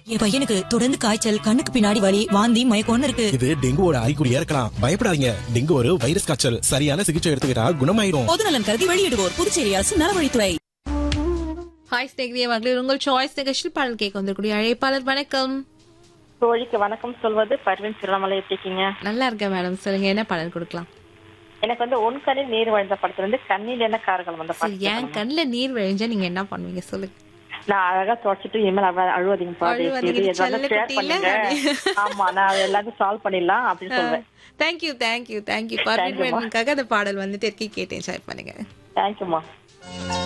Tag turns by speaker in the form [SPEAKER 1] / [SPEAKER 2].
[SPEAKER 1] என் பையனுக்கு தொடர்ந்து காய்ச்சல் கண்ணுக்கு பின்னாடி வலி வாந்தி மயக்கம்னு இருக்கு
[SPEAKER 2] இது டெங்குவோட அறிகுறியா இருக்கலாம் பயப்படாதீங்க டெங்கு ஒரு வைரஸ் காய்ச்சல் சரியான சிகிச்சை எடுத்துக்கிட்டா குணமாயிடும்
[SPEAKER 1] பொதுநலன் கருதி வெளியிடுவோர் புதுச்சேரி அரசு நலவழித்துறை
[SPEAKER 3] ஹாய் ஸ்நேகிதிய மகளிர் உங்கள் சாய்ஸ் நிகழ்ச்சியில் பாடல் கேட்க வந்திருக்கூடிய அழைப்பாளர் வணக்கம்
[SPEAKER 4] தோழிக்கு வணக்கம் சொல்வது பர்வீன் திருவண்ணாமலை எப்படி இருக்கீங்க
[SPEAKER 3] நல்லா இருக்கேன் மேடம் சொல்லுங்க என்ன பாடல் கொடுக்கலாம்
[SPEAKER 4] எனக்கு வந்து உன் கண்ணில் நீர் வழிந்த படத்துல இருந்து கண்ணில் என்ன கார்கள் வந்த
[SPEAKER 3] சரி
[SPEAKER 4] பாட்டு
[SPEAKER 3] என் கண்ணுல நீர் விழிஞ்சா நீங்க என்ன பண்ணுவீங்க சொல்லுங்க
[SPEAKER 4] நான் அழகா தொடச்சிட்டு இனிமேல் அவ அழுவதிங்க பாரு
[SPEAKER 3] அழுவாதீங்க,
[SPEAKER 4] இது எல்லாமே
[SPEAKER 3] செல்ல
[SPEAKER 4] ஷேர்
[SPEAKER 3] குட்டியில
[SPEAKER 4] பண்ணுங்க ஆமா நான் அது எல்லாத்தையும் சால்வ் பண்ணிடலாம் அப்படின்னு சொல்றேன்
[SPEAKER 3] தேங்க்யூ தேங்க்யூ தேங்க்யூ பர்வீன் மேடனுக்காக அந்த பாடல் வந்துட்டு இருக்கி கேட்டு என்ஜாய் பண்ணுங்க
[SPEAKER 4] தேங்க்யூமா